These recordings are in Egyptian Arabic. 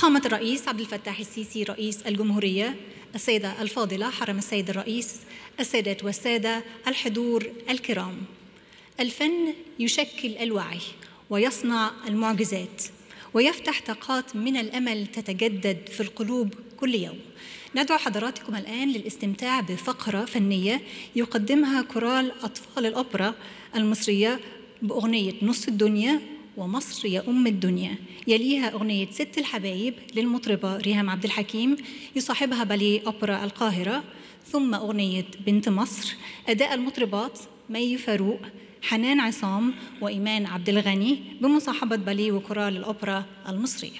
فخامة الرئيس عبد الفتاح السيسي رئيس الجمهورية السيدة الفاضلة حرم السيد الرئيس السادات والسادة الحضور الكرام الفن يشكل الوعي ويصنع المعجزات ويفتح طاقات من الامل تتجدد في القلوب كل يوم ندعو حضراتكم الان للاستمتاع بفقره فنيه يقدمها كورال اطفال الاوبرا المصريه باغنيه نص الدنيا ومصر يا ام الدنيا يليها اغنيه ست الحبايب للمطربه ريهام عبد الحكيم يصاحبها باليه اوبرا القاهره ثم اغنيه بنت مصر اداء المطربات مي فاروق حنان عصام وإيمان عبد الغني بمصاحبة باليه وكورال الأوبرا المصرية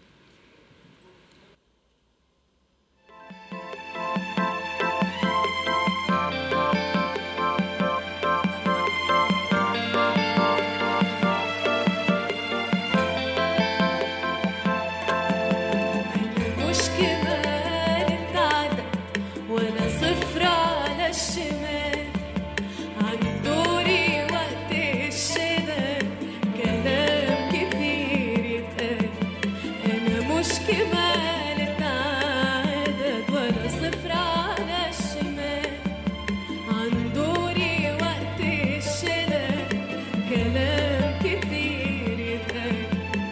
مش كمان اتعدى وانا صفر على الشمال عن دوري وقت الشدة كلام كتير يتقال انا مش كمان اتعدد ولا صفر على الشمال عن دوري وقت الشدة كلام كتير يتقال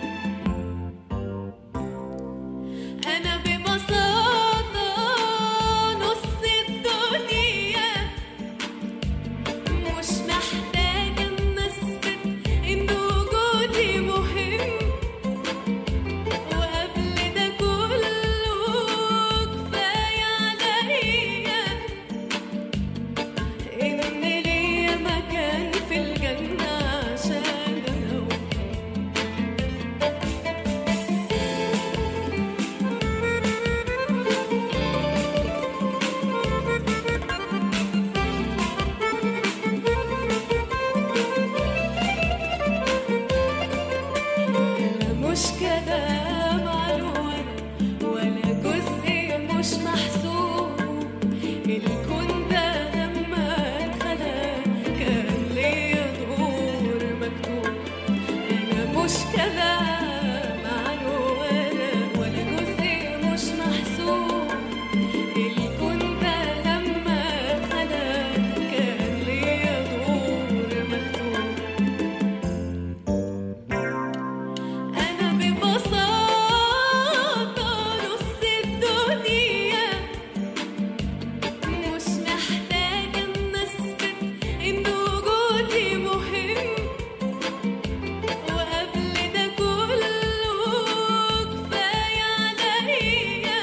أنا ببساطة نص الدنيا مش محتاجة إن أثبت إن وجودي مهم وقبل ده كله كفاية عليا إن ليا مكان في الجنة عشان أنوم لا مش كلام على الورق ولا جزء مش محسوب الكون ده لما اتخلق كان ليا دور مكتوب انا مش كلام على الورق ولا جزء مش محسوب الكون ده لما اتخلق كان ليا دور مكتوب أنا ببساطة نص الدنيا مش محتاجة إن أثبت إن وجودي مهم وقبل ده كله كفاية عليا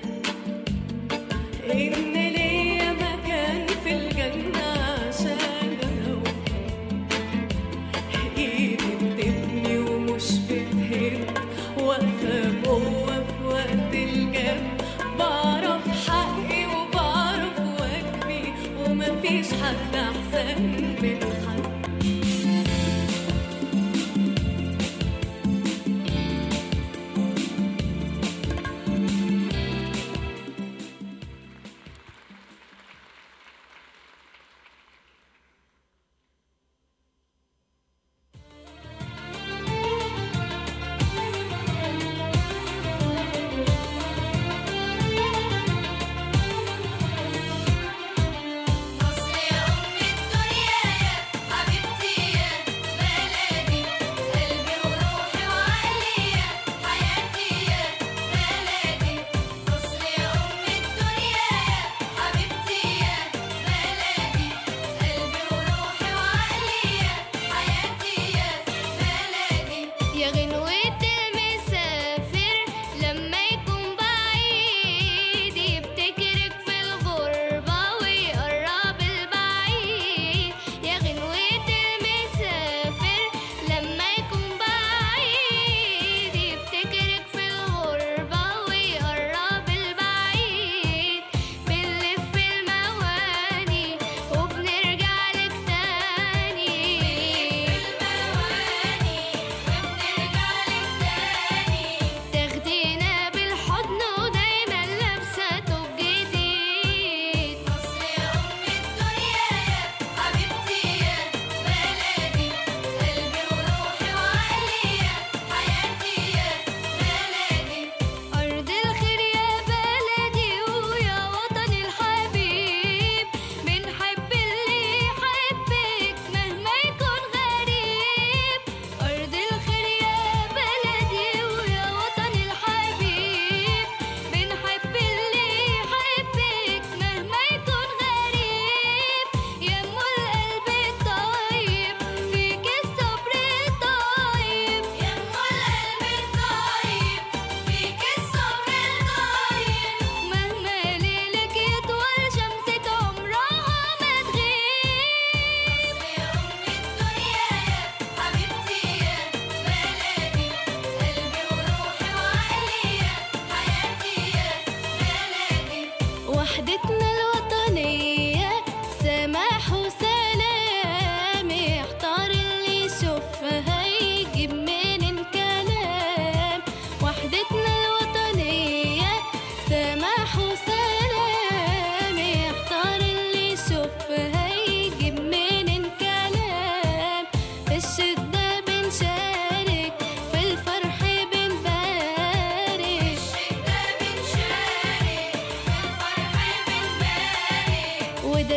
إن ليا مكان في الجنة عشان أنوم ايدي بتبني ومش بتهد واقفة جوه في وقت الجد بعرف حقي وبعرف واجبي ومفيش حد احسن من حد مصر يا أم الدنيا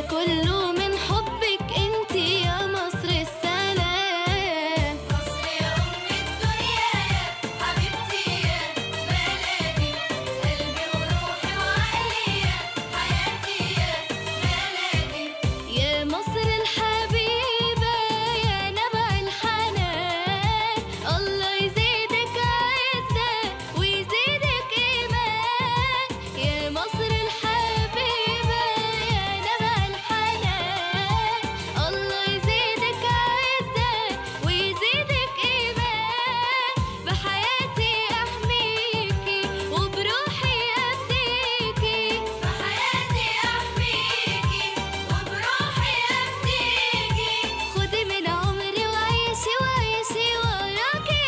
كله من حبك انت يا مصر السلام مصر يا ام الدنيا يا حبيبتي يا بلدي قلبي وروحي وعقلي يا حياتي يا بلدي يا مصر الحبيبة يا نبع الحنان الله يزيدك عزة ويزيدك إيمان يا مصر الحبيبة يا نبع الحنان الله يزيدك عزة ويزيدك إيمان بحياتي أحميكي وبروحي أفديكي بحياتي أحميكي وبروحي أفديكي خدي من عمري وعيشي وعيشي وراكي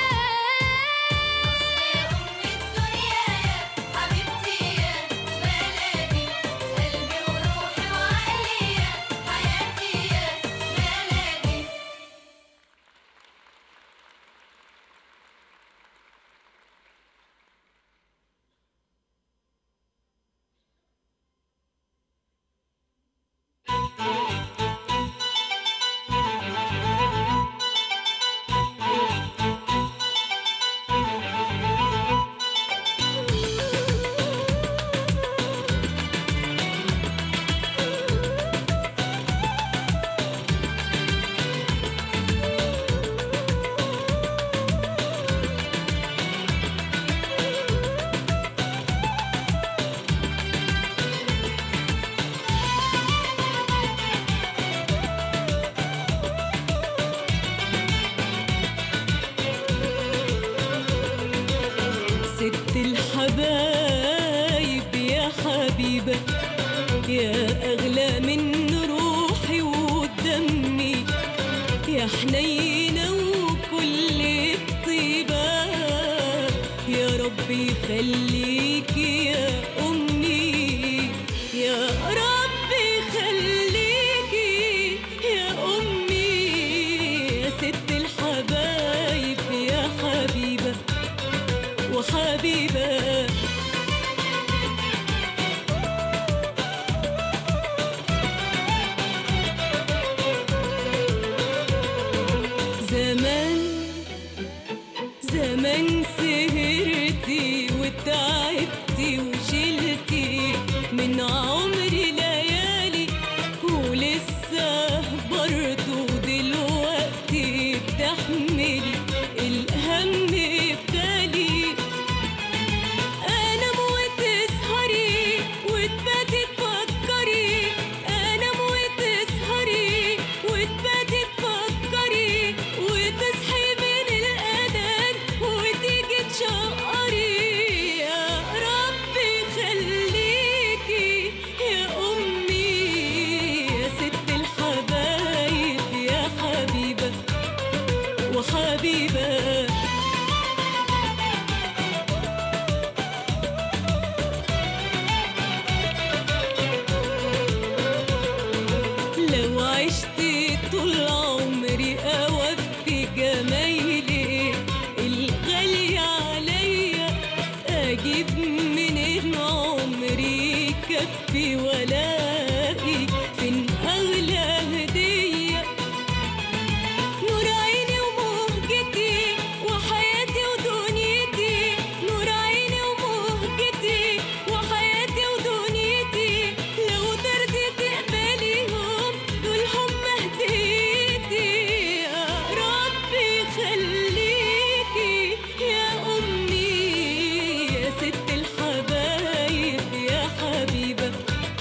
شجاع الدنيا يا حبيبتي يا بلدي قلبي وروحي وعقلي يا حياتي يا بلدي ست الحبايب يا حبيبة يا أغلى من روحي ودمي يا حنينة وكل الطيبة يا ربي خليكي يا أمي يا ربي خليكي يا أمي يا ست الحبايب يا حبيبة وحبيبة زمان زمان سهرتي وتعبتي وشلتي من عمري ليالي ولسه برضو دلوقتي بتحملي الهم بتالي انام وتسهري وتباتي تفكري انام وتسهري وتباتي تفكري وتصحي من الاذان وتيجي تشقري يا ربي خليكي يا امي يا ست الحبايب يا حبيبه وحبيبه لو عشت طول عمري أوفي جمايلي الغالي عليا أجيب منين عمري كفي ولاقي فين أغلى هدية نور عيني ومهجتي وحياتي ودنيتي نور عيني ومهجتي وحياتي ودنيتي لو ترضي تقبليهم دول هم هديتي يا ربي خليكي يا أمي يا ست الحبايب يا حبيبة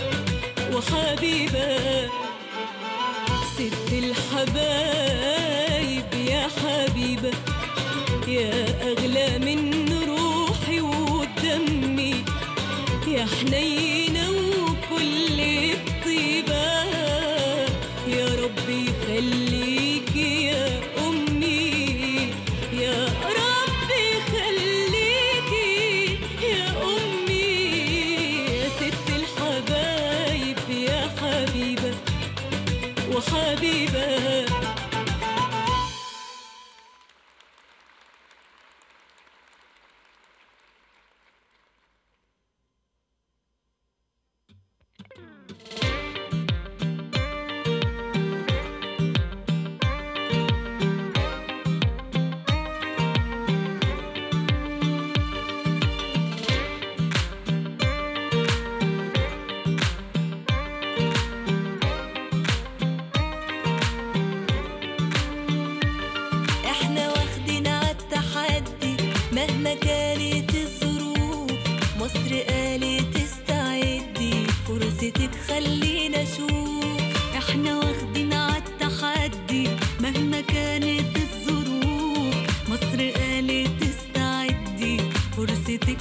وحبيبة ست الحبايب يا حبيبة يا أغلى من روحي ودمي يا حنينة وكل الطيبة يا ربي خليكي يا أمي يا ربي خليكي يا أمي يا ست الحبايب يا حبيبة وحبيبة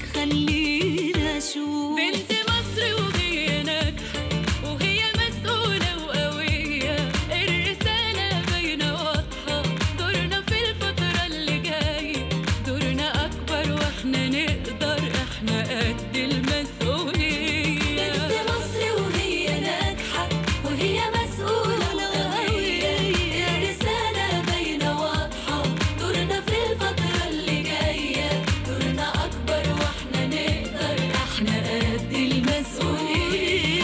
تخلينا اشوف بنت مصر وهي ناجحة وهي مسؤولة وقوية الرسالة باينة واضحة دورنا في الفترة اللي جاية دورنا أكبر واحنا نقدر احنا قد المسؤولية بنت مصر وهي ناجحة وهي مسؤولة وقوية الرسالة باينة واضحة دورنا في الفترة اللي جاية دورنا أكبر واحنا نقدر احنا قد المسؤولية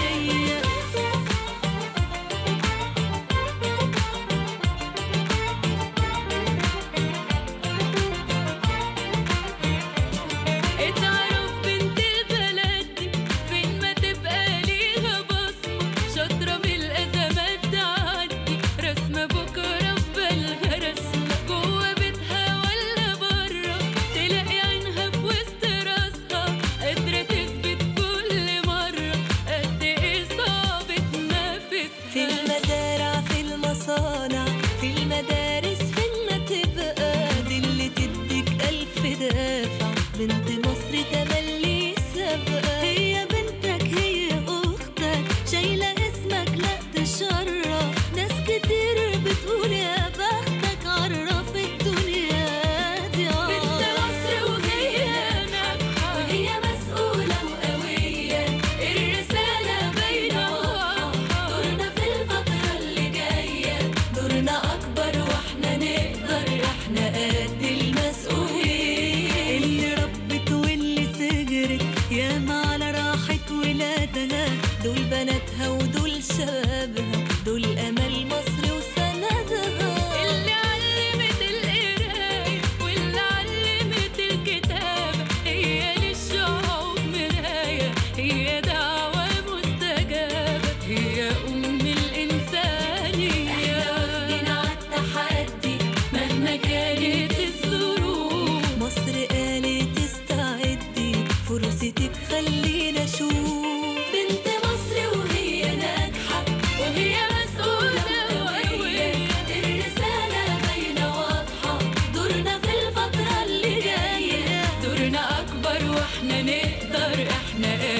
اتعرف بنت بلدي فين ما تبقى ليها بصمة شاطرة من الأزمات تعدي رسمة بكرة في بالها رسمة جوا بيتها ولا برا تلاقي عينها في وسط راسها قادرة تثبت كل مرة قد إيه صعب تنافسها في المزارع في المصانع في المدارس فين ما تبقى دي اللي تديك ألف دافع بنت مصر تملي سابقة هي بنتك هي أختك شايلة اسمك لا تشرف ناس كتير بتقول يا بختك عرف الدنيا دي بنت مصر وهي ناجحة وهي مسؤولة وقوية الرسالة باينة واضحة دورنا في الفترة اللي جاية دورنا أكبر واحنا نقدر احنا قد المسؤولية اللي ربت واللي سجرت ياما على راحة ولادها دول بناتها ودول شبابها دول أمل مصر وسندها اللي علمت القراية واللي علمت الكتابة هي للشعوب مراية هي دعوة مستجابة هي أم الإنسانية احنا واخدين عالتحدي مهما كانت الظروف مصر قالت استعدي فرصتك خلينا نشوف بنت مصر وهي ناجحة وهي مسؤولة وقوية الرسالة باينة واضحة دورنا في الفترة اللي جاية دورنا أكبر وإحنا نقدر إحنا